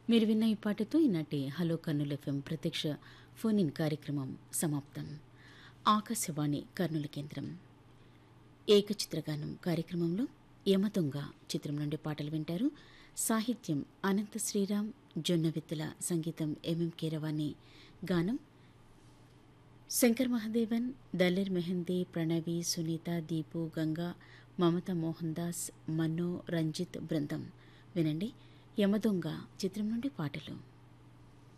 మీరు విన్న ఈ పాటతో ఈనాటి హలో కర్నూలు ఎఫ్ఎం ప్రత్యక్ష ఫోన్ ఇన్ కార్యక్రమం సమాప్తం ఆకాశవాణి కర్నూలు కేంద్రం ఏకచిత్రగానం కార్యక్రమంలో యమదొంగ చిత్రం నుండి పాటలు వింటారు సాహిత్యం అనంత శ్రీరామ్ జొన్నవిత్తుల సంగీతం ఎంఎం కీరవాణి గానం శంకర్ మహాదేవన్ దలేర్ మెహందీ ప్రణవి సునీత దీపు గంగా మమత మోహన్ దాస్ మన్నో రంజిత్ బృందం వినండి యమదొంగ చిత్రం నుండి పాటలు